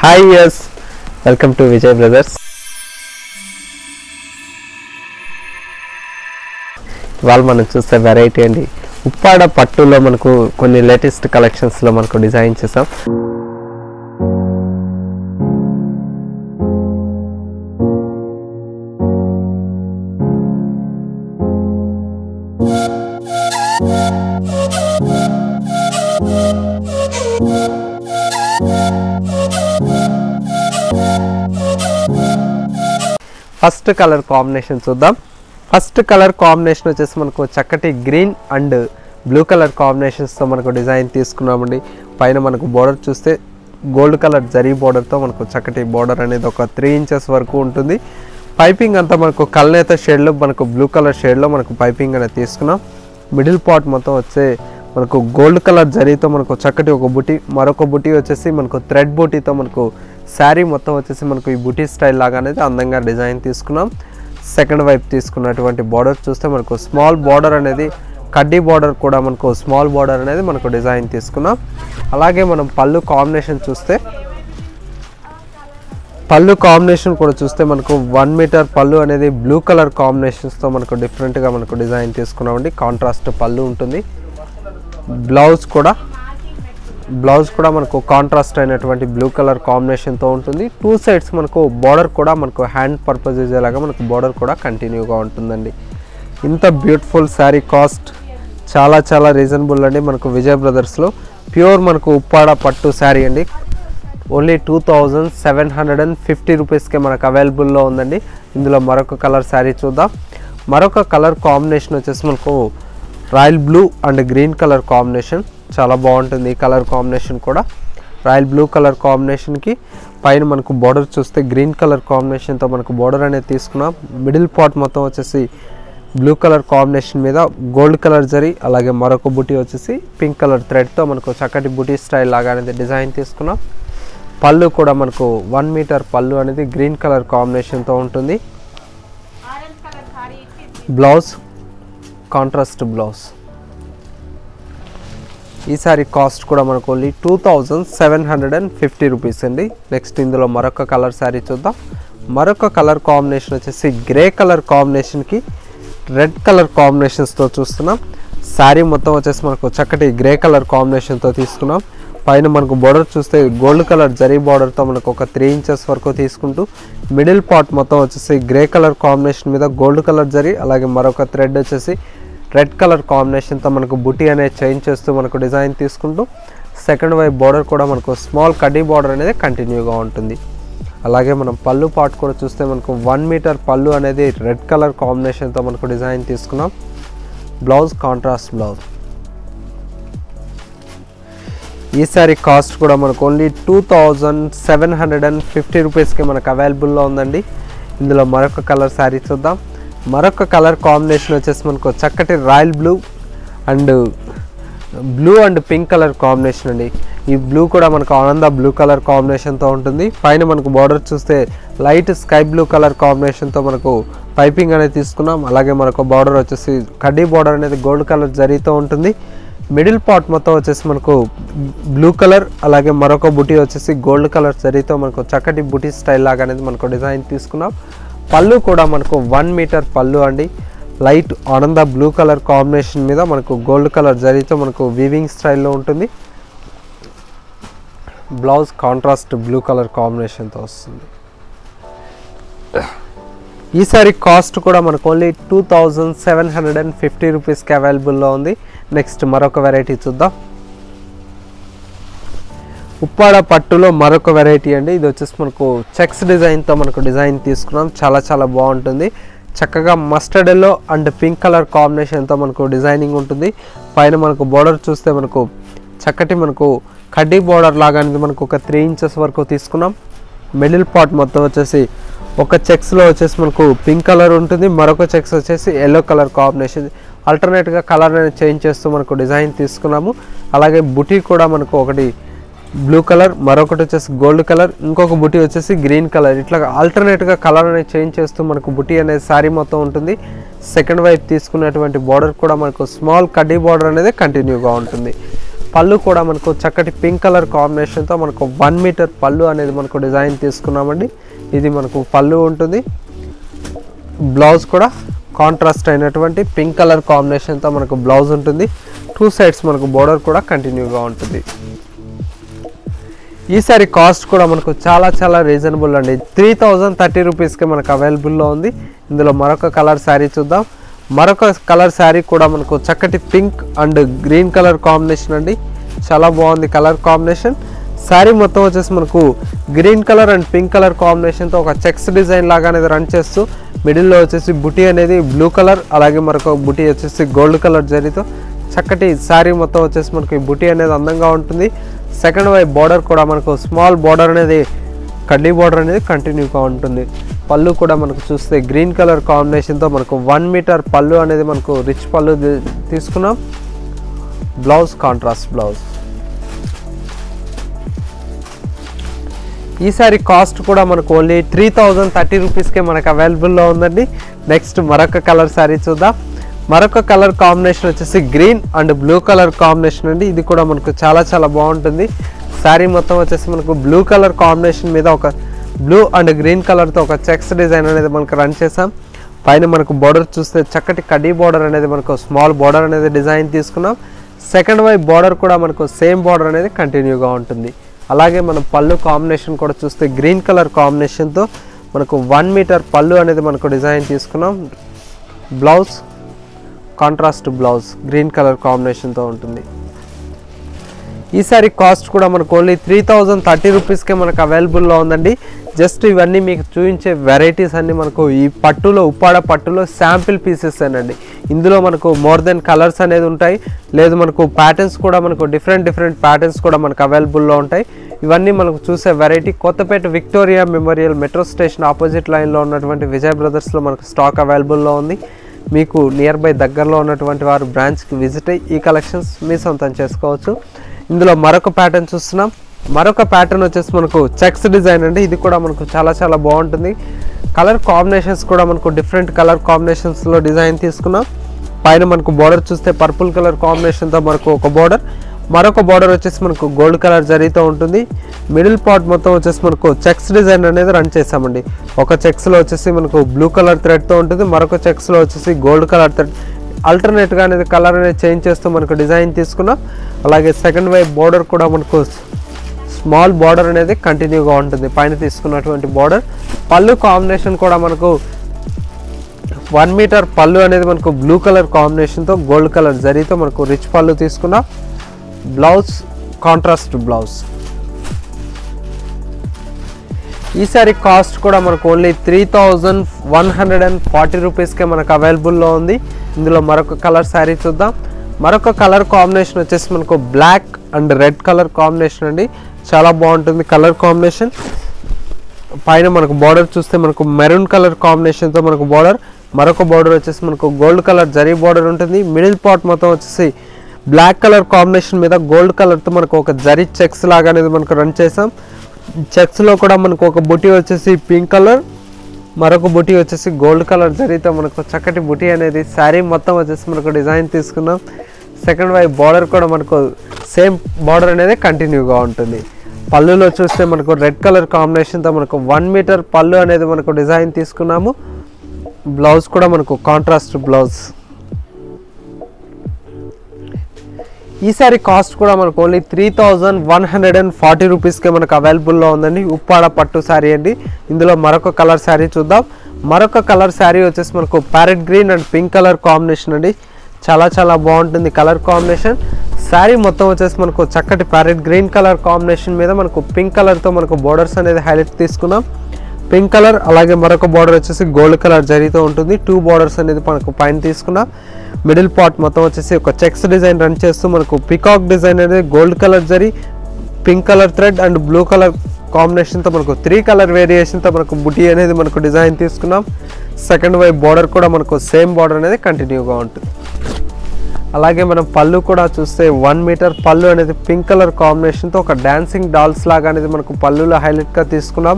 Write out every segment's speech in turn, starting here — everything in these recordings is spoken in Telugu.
hi yes welcome to Vijay brothers ఇవాళ మనం చూస్తే వెరైటీ అండి ఉప్పాడ పట్టులో మనకు కొన్ని లేటెస్ట్ కలెక్షన్స్లో మనకు డిజైన్ చేసాం ఫస్ట్ కలర్ కాంబినేషన్ చూద్దాం ఫస్ట్ కలర్ కాంబినేషన్ వచ్చేసి మనకు చక్కటి గ్రీన్ అండ్ బ్లూ కలర్ కాంబినేషన్స్తో మనకు డిజైన్ తీసుకున్నామండి పైన మనకు బోర్డర్ చూస్తే గోల్డ్ కలర్ జరీ బోర్డర్తో మనకు చక్కటి బోర్డర్ అనేది ఒక త్రీ ఇంచెస్ వరకు ఉంటుంది పైపింగ్ అంతా మనకు కల్నేత షేడ్లో మనకు బ్లూ కలర్ షేడ్లో మనకు పైపింగ్ అనేది తీసుకున్నాం మిడిల్ పార్ట్ మొత్తం వచ్చే మనకు గోల్డ్ కలర్ జరీతో మనకు చక్కటి ఒక బుటీ మరొక బుటీ వచ్చేసి మనకు థ్రెడ్ బుటీతో మనకు శారీ మొత్తం వచ్చేసి మనకు ఈ బుటీ స్టైల్ లాగా అనేది అందంగా డిజైన్ తీసుకున్నాం సెకండ్ వైపు తీసుకున్నటువంటి బార్డర్ చూస్తే మనకు స్మాల్ బార్డర్ అనేది కడ్డీ బార్డర్ కూడా మనకు స్మాల్ బార్డర్ అనేది మనకు డిజైన్ తీసుకున్నాం అలాగే మనం పళ్ళు కాంబినేషన్ చూస్తే పళ్ళు కాంబినేషన్ కూడా చూస్తే మనకు వన్ మీటర్ పళ్ళు అనేది బ్లూ కలర్ కాంబినేషన్స్తో మనకు డిఫరెంట్గా మనకు డిజైన్ తీసుకున్నామండి కాంట్రాస్ట్ పళ్ళు ఉంటుంది బ్లౌజ్ కూడా బ్లౌజ్ కూడా మనకు కాంట్రాస్ట్ అయినటువంటి బ్లూ కలర్ కాంబినేషన్తో ఉంటుంది టూ సైడ్స్ మనకు బార్డర్ కూడా మనకు హ్యాండ్ పర్పస్ ఇచ్చేలాగా మనకు బార్డర్ కూడా కంటిన్యూగా ఉంటుందండి ఇంత బ్యూటిఫుల్ శారీ కాస్ట్ చాలా చాలా రీజనబుల్ అండి మనకు విజయ్ బ్రదర్స్లో ప్యూర్ మనకు ఉప్పాడ పట్టు శారీ అండి only two thousand seven hundred and fifty రూపీస్కే మనకు అవైలబుల్లో ఉందండి ఇందులో మరొక కలర్ శారీ చూద్దాం మరొక కలర్ కాంబినేషన్ వచ్చేసి మనకు royal blue and green colour combination చాలా బాగుంటుంది ఈ కలర్ కాంబినేషన్ కూడా రాయల్ బ్లూ కలర్ కాంబినేషన్కి పైన మనకు బార్డర్ చూస్తే గ్రీన్ కలర్ కాంబినేషన్తో మనకు బార్డర్ అనేది తీసుకున్నాం మిడిల్ పార్ట్ మొత్తం వచ్చేసి బ్లూ కలర్ కాంబినేషన్ మీద గోల్డ్ కలర్ జరీ అలాగే మరొక బుటీ వచ్చేసి పింక్ కలర్ థ్రెడ్తో మనకు చక్కటి బుటీ స్టైల్ లాగా అనేది డిజైన్ తీసుకున్నాం పళ్ళు కూడా మనకు వన్ మీటర్ పళ్ళు అనేది గ్రీన్ కలర్ కాంబినేషన్తో ఉంటుంది బ్లౌజ్ కాంట్రాస్ట్ బ్లౌజ్ ఈ సారీ కాస్ట్ కూడా మనకు only two thousand seven hundred and fifty rupees అండి నెక్స్ట్ ఇందులో మరొక కలర్ శారీ చూద్దాం మరొక కలర్ కాంబినేషన్ వచ్చేసి గ్రే కలర్ కాంబినేషన్కి రెడ్ కలర్ కాంబినేషన్స్తో చూస్తున్నాం శారీ మొత్తం వచ్చేసి మనకు చక్కటి గ్రే కలర్ కాంబినేషన్తో తీసుకున్నాం పైన మనకు బార్డర్ చూస్తే గోల్డ్ కలర్ జరీ బార్డర్తో మనకు ఒక త్రీ ఇంచెస్ వరకు తీసుకుంటూ మిడిల్ పార్ట్ మొత్తం వచ్చేసి గ్రే కలర్ కాంబినేషన్ మీద గోల్డ్ కలర్ జరీ అలాగే మరొక థ్రెడ్ వచ్చేసి రెడ్ కలర్ కాంబినేషన్తో మనకు బుటీ అనేది చేంజ్ చేస్తూ మనకు డిజైన్ తీసుకుంటూ సెకండ్ వైపు బార్డర్ కూడా మనకు స్మాల్ కడ్డీ బార్డర్ అనేది కంటిన్యూగా ఉంటుంది అలాగే మనం పళ్ళు పార్ట్ కూడా చూస్తే మనకు వన్ మీటర్ పళ్ళు అనేది రెడ్ కలర్ కాంబినేషన్తో మనకు డిజైన్ తీసుకున్నాం బ్లౌజ్ కాంట్రాస్ట్ బ్లౌజ్ ఈ సారీ కాస్ట్ కూడా మనకు only two thousand seven hundred and fifty రూపీస్కి మనకు అవైలబుల్లో ఉందండి ఇందులో మరొక కలర్ శారీ చూద్దాం మరొక కలర్ కాంబినేషన్ వచ్చేసి మనకు చక్కటి royal blue and blue and pink colour combination అండి ఈ బ్లూ కూడా మనకు ఆనంద బ్లూ కలర్ కాంబినేషన్తో ఉంటుంది పైన మనకు బార్డర్ చూస్తే లైట్ స్కై బ్లూ కలర్ కాంబినేషన్తో మనకు పైపింగ్ అనేది తీసుకున్నాం అలాగే మనకు బార్డర్ వచ్చేసి కడ్డీ బార్డర్ అనేది గోల్డ్ కలర్ జరీతో ఉంటుంది మిడిల్ పార్ట్ మొత్తం వచ్చేసి మనకు బ్లూ కలర్ అలాగే మరొక బుటీ వచ్చేసి గోల్డ్ కలర్ జరీతో మనకు చక్కటి బుటీ స్టైల్ లాగా అనేది మనకు డిజైన్ తీసుకున్నాం పళ్ళు కూడా మనకు వన్ మీటర్ పళ్ళు అండి లైట్ ఆనంద బ్లూ కలర్ కాంబినేషన్ మీద మనకు గోల్డ్ కలర్ జరీతో మనకు వీవింగ్ స్టైల్లో ఉంటుంది బ్లౌజ్ కాంట్రాస్ట్ బ్లూ కలర్ కాంబినేషన్తో వస్తుంది ఈ సారీ కాస్ట్ కూడా మనకు only two thousand seven hundred and fifty రూపీస్కి అవైలబుల్లో ఉంది నెక్స్ట్ మరొక వెరైటీ చూద్దాం ఉప్పాడ పట్టులో మరొక వెరైటీ అండి ఇది వచ్చేసి మనకు చెక్స్ డిజైన్తో మనకు డిజైన్ తీసుకున్నాం చాలా చాలా బాగుంటుంది చక్కగా mustard yellow and pink colour కాంబినేషన్తో మనకు డిజైనింగ్ ఉంటుంది పైన మనకు బార్డర్ చూస్తే మనకు చక్కటి మనకు కడ్డీ బార్డర్ లాగా అనేది మనకు ఒక త్రీ ఇంచెస్ వరకు తీసుకున్నాం మిడిల్ పార్ట్ మొత్తం వచ్చేసి ఒక చెక్స్లో వచ్చేసి మనకు పింక్ కలర్ ఉంటుంది మరొక చెక్స్ వచ్చేసి ఎల్లో కలర్ కాంబినేషన్ ఆల్టర్నేట్గా కలర్ అనేది చేంజ్ చేస్తూ మనకు డిజైన్ తీసుకున్నాము అలాగే బుటీ కూడా మనకు ఒకటి బ్లూ కలర్ మరొకటి వచ్చేసి గోల్డ్ కలర్ ఇంకొక బుటీ వచ్చేసి గ్రీన్ కలర్ ఇట్లా ఆల్టర్నేట్గా కలర్ అనేది చేంజ్ చేస్తూ మనకు బుటీ అనేది శారీ మొత్తం ఉంటుంది సెకండ్ వైపు తీసుకున్నటువంటి బార్డర్ కూడా మనకు స్మాల్ కడ్డీ బార్డర్ అనేది కంటిన్యూగా ఉంటుంది పళ్ళు కూడా మనకు చక్కటి పింక్ కలర్ కాంబినేషన్తో మనకు వన్ మీటర్ పళ్ళు అనేది మనకు డిజైన్ తీసుకున్నామండి ఇది మనకు పళ్ళు ఉంటుంది బ్లౌజ్ కూడా కాంట్రాస్ట్ అయినటువంటి పింక్ కలర్ కాంబినేషన్తో మనకు బ్లౌజ్ ఉంటుంది టూ సైడ్స్ మనకు బోర్డర్ కూడా కంటిన్యూగా ఉంటుంది ఈ సారీ కాస్ట్ కూడా మనకు చాలా చాలా రీజనబుల్ అండి త్రీ థౌజండ్ థర్టీ రూపీస్కి మనకు అవైలబుల్లో ఉంది ఇందులో మరొక కలర్ శారీ చూద్దాం మరొక కలర్ శారీ కూడా మనకు చక్కటి pink and green colour combination అండి చాలా బాగుంది కలర్ కాంబినేషన్ శారీ మొత్తం వచ్చేసి మనకు green colour and pink colour కాంబినేషన్తో ఒక చెక్స్ డిజైన్ లాగా అనేది రన్ చేస్తూ మిడిల్లో వచ్చేసి బుటీ అనేది బ్లూ కలర్ అలాగే మరొక బుటీ వచ్చేసి గోల్డ్ కలర్ జరీతో చక్కటి శారీ మొత్తం వచ్చేసి మనకి ఈ బుటీ అనేది అందంగా ఉంటుంది సెకండ్ వైపు బార్డర్ కూడా మనకు స్మాల్ బార్డర్ అనేది కడ్డీ బార్డర్ అనేది కంటిన్యూగా ఉంటుంది పళ్ళు కూడా మనకు చూస్తే గ్రీన్ కలర్ కాంబినేషన్తో మనకు వన్ మీటర్ పళ్ళు అనేది మనకు రిచ్ పళ్ళు తీ- తీసుకున్నాం బ్లౌజ్ కాంట్రాస్ట్ బ్లౌజ్ ఈ సారీ కాస్ట్ కూడా మనకు ఓన్లీ త్రీ థౌజండ్ థర్టీ రూపీస్కే మనకు అవైలబుల్లో ఉందండి నెక్స్ట్ మరొక కలర్ సారీ చూద్దాం మరొక కలర్ కాంబినేషన్ వచ్చేసి green and blue colour combination అండి ఇది కూడా మనకు చాలా చాలా బాగుంటుంది శారీ మొత్తం వచ్చేసి మనకు బ్లూ కలర్ కాంబినేషన్ మీద ఒక బ్లూ అండ్ గ్రీన్ కలర్తో ఒక చెక్స్ డిజైన్ అనేది మనకు రన్ చేసాం పైన మనకు బార్డర్ చూస్తే చక్కటి కడ్డీ బార్డర్ అనేది మనకు స్మాల్ బార్డర్ అనేది డిజైన్ తీసుకున్నాం సెకండ్ వైపు బార్డర్ కూడా మనకు సేమ్ బార్డర్ అనేది కంటిన్యూగా ఉంటుంది అలాగే మనం పళ్ళు కాంబినేషన్ కూడా చూస్తే గ్రీన్ కలర్ కాంబినేషన్తో మనకు వన్ మీటర్ పళ్ళు అనేది మనకు డిజైన్ తీసుకున్నాం blouse contrast blouse green colour కాంబినేషన్తో ఉంటుంది ఈ సారీ కాస్ట్ కూడా మనకు ఓన్లీ త్రీ థౌజండ్ థర్టీ రూపీస్కే మనకు అవైలబుల్లో ఉందండి జస్ట్ ఇవన్నీ మీకు చూపించే వెరైటీస్ అన్నీ మనకు ఈ పట్టులో ఉప్పాడ పట్టులో శాంపిల్ పీసెస్ అండి ఇందులో మనకు మోర్ దెన్ కలర్స్ అనేది ఉంటాయి లేదు మనకు ప్యాటర్న్స్ కూడా మనకు డిఫరెంట్ డిఫరెంట్ ప్యాటర్న్స్ కూడా మనకు అవైలబుల్లో ఉంటాయి ఇవన్నీ మనకు చూసే variety Kothapeta Victoria Memorial metro station opposite లైన్లో ఉన్నటువంటి విజయ్ బ్రదర్స్లో మనకు స్టాక్ అవైలబుల్లో ఉంది మీకు నియర్ బై దగ్గరలో ఉన్నటువంటి వారు బ్రాంచ్కి విజిట్ అయ్యి ఈ కలెక్షన్స్ మీ సొంతం చేసుకోవచ్చు ఇందులో మరొక ప్యాటర్న్ చూస్తున్నాం మరొక ప్యాటర్న్ వచ్చేసి మనకు చెక్స్ డిజైన్ అండి ఇది కూడా మనకు చాలా చాలా బాగుంటుంది కలర్ కాంబినేషన్స్ కూడా మనకు డిఫరెంట్ కలర్ కాంబినేషన్స్లో డిజైన్ తీసుకున్నాం పైన మనకు బార్డర్ చూస్తే పర్పుల్ కలర్ కాంబినేషన్తో మనకు ఒక బార్డర్ మరొక బార్డర్ వచ్చేసి మనకు గోల్డ్ కలర్ జరీతో ఉంటుంది మిడిల్ పార్ట్ మొత్తం వచ్చేసి మనకు చెక్స్ డిజైన్ అనేది రన్ చేసామండి ఒక చెక్స్లో వచ్చేసి మనకు బ్లూ కలర్ థ్రెడ్తో ఉంటుంది మరొక చెక్స్లో వచ్చేసి గోల్డ్ కలర్ థ్రెడ్ ఆల్టర్నేట్గా అనేది కలర్ అనేది చేంజ్ చేస్తూ మనకు డిజైన్ తీసుకున్నాం అలాగే సెకండ్ వైపు బార్డర్ కూడా మనకు స్మాల్ బార్డర్ అనేది కంటిన్యూగా ఉంటుంది పైన తీసుకున్నటువంటి బార్డర్ పళ్ళు కాంబినేషన్ కూడా మనకు వన్ మీటర్ పళ్ళు అనేది మనకు బ్లూ కలర్ కాంబినేషన్తో గోల్డ్ కలర్ జరీతో మనకు రిచ్ పళ్ళు తీసుకున్నాం బ్లౌజ్ కాంట్రాస్ట్ బ్లౌజ్ ఈ సారీ కాస్ట్ కూడా మనకు only three thousand one hundred and forty రూపీస్కే మనకు అవైలబుల్లో ఉంది ఇందులో మరొక కలర్ శారీ చూద్దాం మరొక కలర్ కాంబినేషన్ వచ్చేసి మనకు black and red colour combination అండి చాలా బాగుంటుంది కలర్ కాంబినేషన్ పైన మనకు బార్డర్ చూస్తే మనకు మెరూన్ కలర్ కాంబినేషన్తో మనకు బార్డర్ మరొక బార్డర్ వచ్చేసి మనకు గోల్డ్ కలర్ జరీ బార్డర్ ఉంటుంది మిడిల్ పార్ట్ మొత్తం వచ్చేసి బ్లాక్ కలర్ కాంబినేషన్ మీద గోల్డ్ కలర్తో మనకు ఒక జరీ చెక్స్ లాగా అనేది మనకు రన్ చేసాం చెక్స్లో కూడా మనకు ఒక బుటీ వచ్చేసి పింక్ కలర్ మరొక బుటీ వచ్చేసి గోల్డ్ కలర్ జరీతో మనకు చక్కటి బుటీ అనేది శారీ మొత్తం వచ్చేసి మనకు డిజైన్ తీసుకున్నాం సెకండ్ వైపు బార్డర్ కూడా మనకు సేమ్ బార్డర్ అనేది కంటిన్యూగా ఉంటుంది పళ్ళులో చూస్తే మనకు రెడ్ కలర్ కాంబినేషన్తో మనకు వన్ మీటర్ పళ్ళు అనేది మనకు డిజైన్ తీసుకున్నాము బ్లౌజ్ కూడా మనకు కాంట్రాస్ట్ బ్లౌజ్ ఈ సారీ కాస్ట్ కూడా మనకు only three thousand one hundred and forty రూపీస్కే మనకు అవైలబుల్లో ఉందండి ఉప్పాడ పట్టు శారీ అండి ఇందులో మరొక కలర్ శారీ చూద్దాం మరొక కలర్ శారీ వచ్చేసి మనకు parrot green and pink colour combination అండి చాలా చాలా బాగుంటుంది కలర్ కాంబినేషన్ శారీ మొత్తం వచ్చేసి మనకు చక్కటి ప్యారెట్ గ్రీన్ కలర్ కాంబినేషన్ మీద మనకు పింక్ కలర్తో మనకు బోర్డర్స్ అనేది హైలైట్ తీసుకున్నాం పింక్ కలర్ అలాగే మరొక బార్డర్ వచ్చేసి గోల్డ్ కలర్ జరీతో ఉంటుంది టూ బార్డర్స్ అనేది మనకు పైన తీసుకున్నాం మిడిల్ పార్ట్ మొత్తం వచ్చేసి ఒక చెక్స్ డిజైన్ రన్ చేస్తూ మనకు పికాక్ డిజైన్ అనేది gold colour zari pink colour thread and blue colour కాంబినేషన్తో మనకు త్రీ కలర్ వేరియేషన్తో మనకు బుటీ అనేది మనకు డిజైన్ తీసుకున్నాం సెకండ్ వైపు బార్డర్ కూడా మనకు సేమ్ బార్డర్ అనేది కంటిన్యూగా ఉంటుంది అలాగే మనం పళ్ళు కూడా చూస్తే వన్ మీటర్ పళ్ళు అనేది పింక్ కలర్ కాంబినేషన్తో ఒక డాన్సింగ్ డాల్స్ లాగా అనేది మనకు పళ్ళులో హైలైట్గా తీసుకున్నాం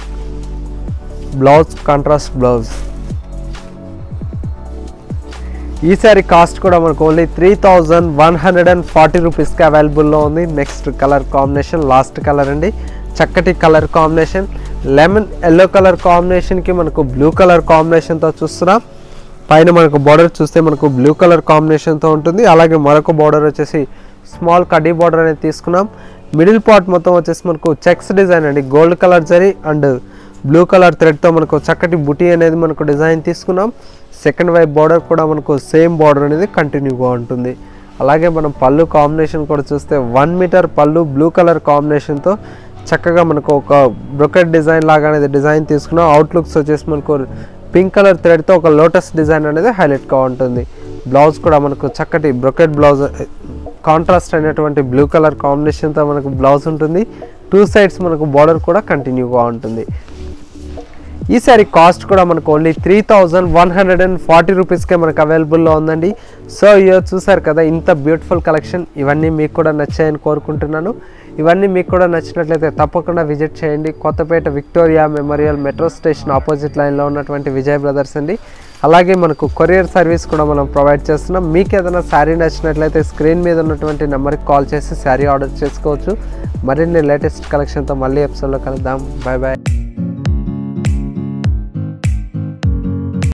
బ్లౌజ్ కాంట్రాస్ట్ బ్లౌజ్ ఈ శారీ కాస్ట్ కూడా మనకు only three thousand one hundred and forty రూపీస్కి అవైలబుల్లో ఉంది next colour combination last colour అండి చక్కటి colour combination lemon yellow colour కాంబినేషన్కి మనకు బ్లూ కలర్ కాంబినేషన్తో చూస్తున్నాం పైన మనకు బార్డర్ చూస్తే మనకు బ్లూ కలర్ కాంబినేషన్తో ఉంటుంది అలాగే మరొక బార్డర్ వచ్చేసి స్మాల్ కడ్డీ బార్డర్ అనేది తీసుకున్నాం మిడిల్ పార్ట్ మొత్తం వచ్చేసి మనకు చెక్స్ డిజైన్ అండి gold colour zari and blue colour థ్రెడ్తో మనకు చక్కటి బుటీ అనేది మనకు డిజైన్ తీసుకున్నాం సెకండ్ వైపు బార్డర్ కూడా మనకు సేమ్ బార్డర్ అనేది కంటిన్యూగా ఉంటుంది అలాగే మనం పళ్ళు కాంబినేషన్ కూడా చూస్తే వన్ మీటర్ పళ్ళు బ్లూ కలర్ కాంబినేషన్తో చక్కగా మనకు ఒక బ్రొకెట్ డిజైన్ లాగా అనేది డిజైన్ తీసుకున్నాం అవుట్లుక్స్ వచ్చేసి మనకు పింక్ కలర్ థ్రెడ్తో ఒక లోటస్ డిజైన్ అనేది హైలైట్గా ఉంటుంది బ్లౌజ్ కూడా మనకు చక్కటి బ్రొకెట్ బ్లౌజ్ కాంట్రాస్ట్ అయినటువంటి బ్లూ కలర్ కాంబినేషన్తో మనకు బ్లౌజ్ ఉంటుంది టూ సైడ్స్ మనకు బార్డర్ కూడా కంటిన్యూగా ఉంటుంది ఈ సారీ కాస్ట్ కూడా మనకు only three thousand one hundred and forty రూపీస్కే మనకు అవైలబుల్లో ఉందండి సో ఇయో చూసారు కదా ఇంత బ్యూటిఫుల్ కలెక్షన్ ఇవన్నీ మీకు కూడా నచ్చాయని కోరుకుంటున్నాను ఇవన్నీ మీకు కూడా నచ్చినట్లయితే తప్పకుండా విజిట్ చేయండి Kothapeta Victoria Memorial metro station opposite లైన్లో ఉన్నటువంటి విజయ్ బ్రదర్స్ అండి అలాగే మనకు కొరియర్ సర్వీస్ కూడా మనం ప్రొవైడ్ చేస్తున్నాం మీకు ఏదైనా శారీ నచ్చినట్లయితే స్క్రీన్ మీద ఉన్నటువంటి నెంబర్కి కాల్ చేసి శారీ ఆర్డర్ చేసుకోవచ్చు మరిన్ని లేటెస్ట్ కలెక్షన్తో మళ్ళీ ఎపిసోడ్లో కలుద్దాం బాయ్ బాయ్